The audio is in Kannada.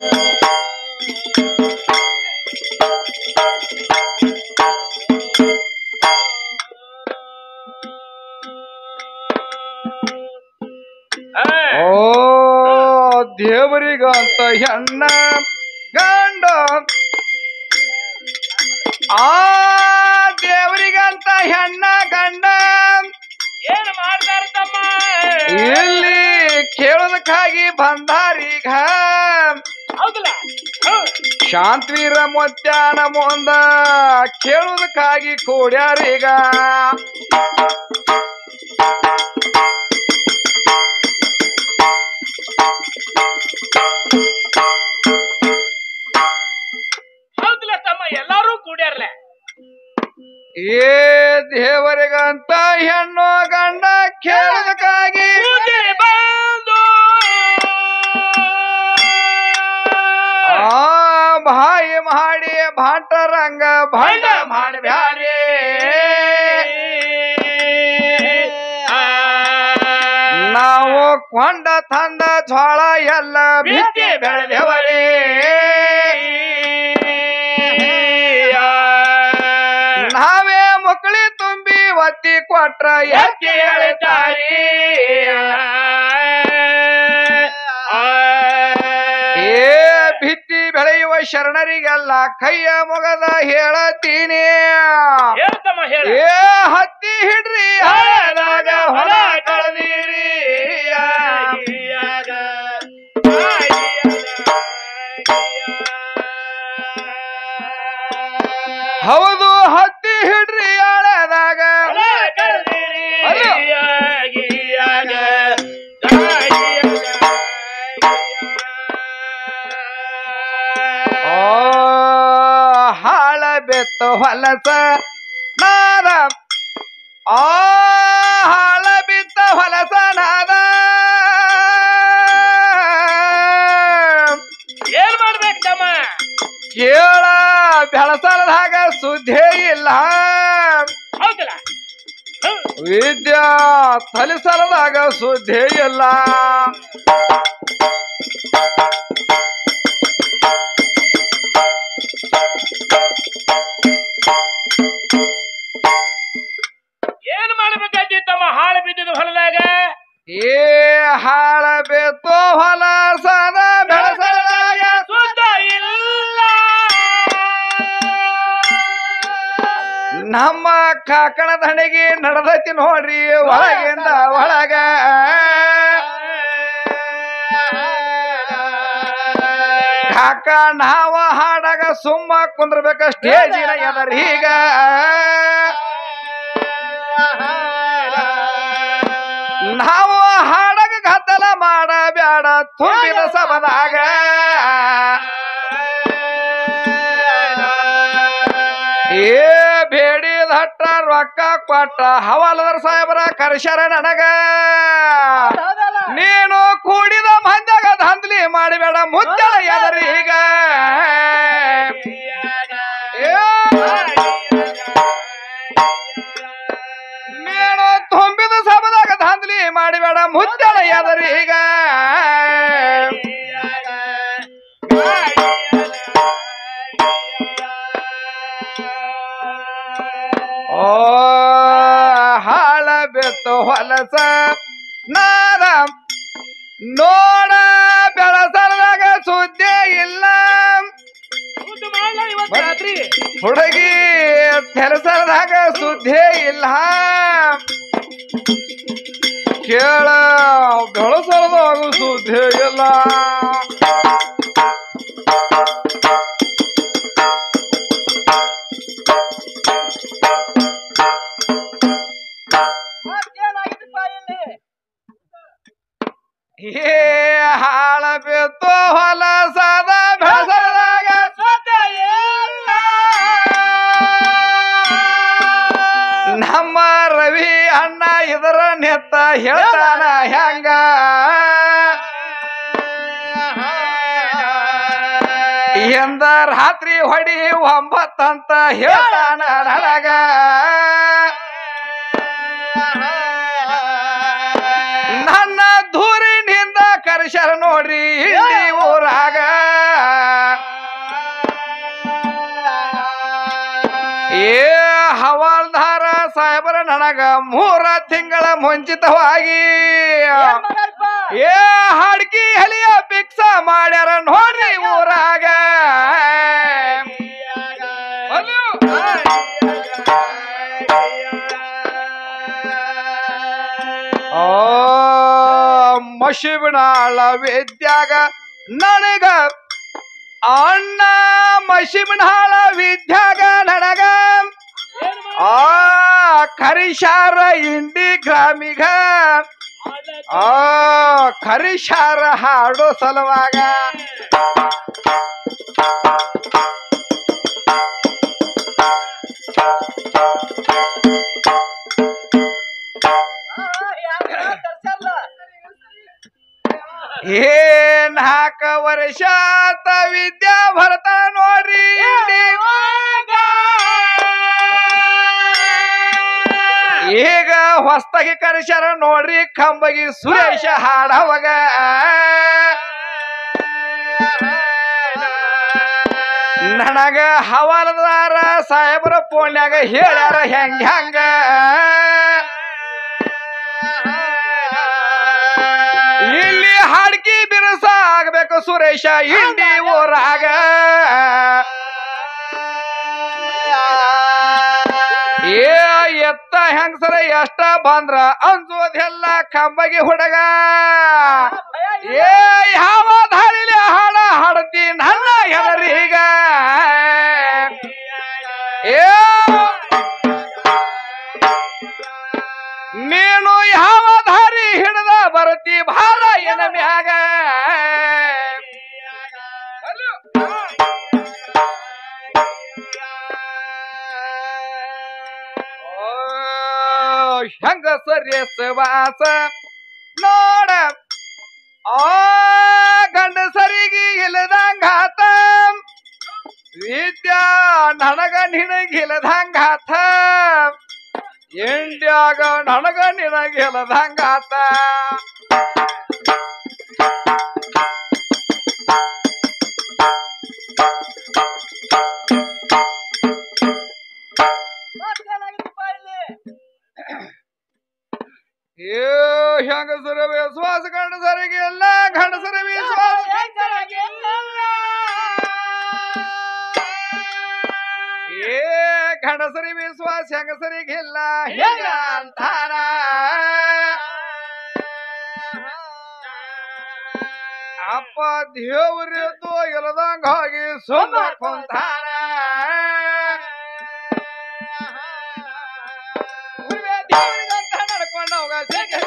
ಓ ದೇವರಿಗಂತ ಹೆಣ್ಣ ಗಂಡ ಆ ದೇವರಿಗಂತ ಹೆಣ್ಣ ಗಂಡ ಏನ್ ಮಾಡ್ತಾರ ತಮ್ಮ ಇಲ್ಲಿ ಕೇಳೋದಕ್ಕಾಗಿ ಬಂದಾರೀಗ ಹೌದಲ್ಲ ಹೌದ್. ಶಾಂತವೀರ ಮುತ್ಯಾನ ಮುಂದ ಕೇಳೋದಕ್ಕಾಗಿ ಕೂಡ್ಯಾರೀಗ ಹೌದಲ್ಲ ತಮ್ಮ ಎಲ್ಲಾರು ಕೂಡ್ಯಾರ್ಲೆ ಏ ದೇವರಿಗಂತ ಹೆಣ್ಣು ಗಂಡ ಕೇಳೋದಕ್ಕಾಗಿ ಕೂಡಿ ಬಂದು ಆ ಬಾಯಿ ಮಾಡಿ ಭಾಟರಂಗ ಭಾಂಡ ಮಾಡಬ್ಯಾರಿ ನಾವು ಕೊಂಡ ತಂದ ಜ್ವಾಳ ಎಲ್ಲ ಬಿತ್ತಿ ಬೆಳೆದೇವರಿ ನಾವೇ ಮಕ್ಕಳಿ ತುಂಬಿ ಒತ್ತಿ ಕೊಟ್ರ ಎತ್ತಿ ಹೇಳ್ತಾರಿ ಏ ಭಿತ್ತಿ ಬೆಳೆಯುವ ಶರಣರಿಗೆಲ್ಲ ಕೈಯ ಮೊಗದ ಹೇಳತೀನಿ ಹೇಳ್ತಮ್ಮ ಹೇಳ ಏ ಹತ್ತಿ ಹಿಡ್ರಿ ಆದಾಗ ಹೊಲ ಕಳೆದಿರಿ ಹೌದು ಹತ್ತಿ ಹಿಡ್ರಿ ಆಳದಾಗ ಓ ಹಾಳ ಬೆತ್ತ ಹೊಲಸ ನಾದ ಆ ಹಾಳ ಬಿತ್ತ ಹೊಲಸ ನಾದ ಏನ್ ಮಾಡ್ಬೇಕು ತಮ್ಮ ಕೇಳ ಬೆಳಸಲದಾಗ ಸುದ್ದೇ ಇಲ್ಲ ಹೌದಲ್ಲ ಹೌದ್. ವಿದ್ಯಾ ಥಲಿಸಲದಾಗ ಸುದ್ದೇ ಇಲ್ಲ ಏನ್ ಮಾಡ್ಬೇಕಾಯ್ತಿ ತಮ್ಮ ಹಾಳು ಬಿದ್ದಿದ್ದು ಹೊಲದಾಗ ಏ ಹಾಳ ಬೇತೋ ಹೊಲ ಸದ ಬೆಳಸಲದಾಗ ಸುದ್ದ ಇಲ್ಲ ನಮ್ಮ ಕಾಕಣ ದಣಿಗೆ ನಡೆದೈತಿ ನೋಡ್ರಿ ಒಳಗಿಂದ ಒಳಗ ಕಾಕ ನಾವ ಹಾಡಾಗ ಸುಮ್ಮ ಕುಂದ್ರಬೇಕ ಸ್ಟೇಜಿನ ಎದರೀಗ ನಾವು ಹಾಡಗ ಗದ್ದಲ ಮಾಡಬ್ಯಾಡ ತುಂಬಿದ ಸಬದಾಗ ಏ ಬೇಡಿ ದಟ್ಟ ರೊಕ್ಕ ಕೊಟ್ಟ ಹವಾಲದರ ಸಾಹೇಬರ ಕರ್ಶರ ನನಗ ನೀನು ಕೂಡಿದ ಮಂದ್ಯಾಗ ದಂದ್ಲಿ ಮಾಡಿಬೇಡ ಮುದ್ದಲ ಎದರೀಗ ಏ, ನೀನು ತುಂಬಿದ ಸಬದಾಗ ದಂದ್ಲಿ ಮಾಡಿಬೇಡ ಮುದ್ದಲ ಎದರೀಗ ಓ ಹಾಳ ಬೆತ್ತು ಹೊಲಸ ನಾದ ನೋಡ ಬೆಳಸಲ್ದಾಗ ಸುದ್ದಿ ಇಲ್ಲ ಸುದ್ದ ಮಾಡ್ಲ ಇವತ್ತು ರಾತ್ರಿ ಹುಡುಗಿ ತೆಲಸಲ್ದಾಗ ಸುದ್ದಿ ಇಲ್ಲ ಕೇಳ ಬೆಳಸಲ್ದಾಗ ಸುದ್ದಿ ಇಲ್ಲ ಏ ಹಾಳ ಬಿತ್ತು ಹೊಲಸದ ಬೆಳಸಲ್ದಾಗ ನಮ್ಮ ರವಿ ಅಣ್ಣ ಇದರ ನೆತ್ತ ಹೇಳ್ತಾನ ಹೆಂಗ ಎಂದ ರಾತ್ರಿ ಹೊಡಿ ಒಂಬತ್ತಂತ ಹೇಳ್ತಾನ ನನಗ ನನ್ನ ದೂರಿನಿಂದ ಕರ್ಶರ ನೋಡ್ರಿ ಇಲ್ಲಿ ಊರಾಗ ಏ ಹವಾಲ್ದಾರ ಸಾಹೇಬರ ನನಗ ಮೂರ ತಿಂಗಳ ಮುಂಚಿತವಾಗಿ ಏ ಹಾಡ್ಕಿ ಹಲಿಯ ಭಿಕ್ಷ ಮಾಡ್ಯಾರ ನೋಡ್ರಿ ಊರಾಗ ಅಲ್ಲೂ. ಆ ಮಶಿಬನಾಳ ವಿದ್ಯಾಗ ನನಗ ಅಣ್ಣ ಮಶಿಬನಾಳ ವಿದ್ಯಾಗ ನನಗ ಆ ಕರಿಶಾರ ಇಂಡಿ ಗ್ರಾಮಿಗ ಆ ಕರಿಶಾರ ಹಾಡೋ ಸಲುವಾಗ ಏನ್ ಹಾಕ ವರ್ಷಾತ ವಿದ್ಯಾ ಭರತ ನೋಡ್ರಿ ಇಂಡಿಗೋಗ. ಈಗ ಹೊಸ್ತಾಗಿ ಕರೆಸ್ಯಾರ ನೋಡ್ರಿ ಕಂಬಗಿ ಸುರೇಶ ಹಾಡವಾಗ ನನಗ ಹವಾಲದಾರ ಸಾಹೇಬರ ಫೋನ್ಯಾಗ ಹೇಳ್ಯಾರ ಹೆಂಗ ಹೆಂಗ ಇಲ್ಲಿ ಹಾಡ್ಕಿ ಬಿರುಸ ಆಗ್ಬೇಕು ಸುರೇಶ ಇಂಡಿ ಊರಾಗ ಏ ಎತ್ತ ಹೆಂಗಸರ ಎಷ್ಟ ಬಂದ್ರ ಅಂಜೋದೆಲ್ಲ ಕಂಬಗಿ ಹುಡುಗ ಏ ಯಾವ ದಾರಿಲಿ ಹಾಡ ಹಾಡತಿ ನನ್ನ ಹೆದರೀಗ ಏ ನೀನು ಯಾವ ದಾರಿ ಹಿಡಿದ ಬರುತ್ತಿ ಭಾರ ಎನ ಮ್ಯಾಗ ಹೆಂಗ ಸರಿಯಸವಾಸ ನೋಡ ಆ ಗಂಡಸರಿಗೆ ಇಲ್ಲದಂಗಾತ ವಿದ್ಯಾ ನನಗ ನಿನಗಿಲ್ಲದಂಗಾತ ಇಂಡ್ಯಾಗ ನನಗ ನಿನಗಿಲ್ಲದಂಗಾತ ಏ ಹೆಂಗಸರ ವಿಶ್ವಾಸ ಗಂಡಸರಿಗೆ ಎಲ್ಲ ಗಂಡಸರ ವಿಶ್ವಾಸ ಏ ಗಂಡಸರಿ ವಿಶ್ವಾಸ ಹೆಂಗಸರಿಗಿಲ್ಲ ಹೆಂಗ ಅಂತಾರ ಅಪ್ಪ ದೇವರಿದ್ದು ಇಲ್ಲದಂಗ ಹೋಗಿ ಸುಮ್ಮ ಕುಂತಾರ ಗುರುವೇ ದೇವರಿಗಂತ ನಡ್ಕೊಂಡು ಹೋಗ ಸಿಕ್ಕ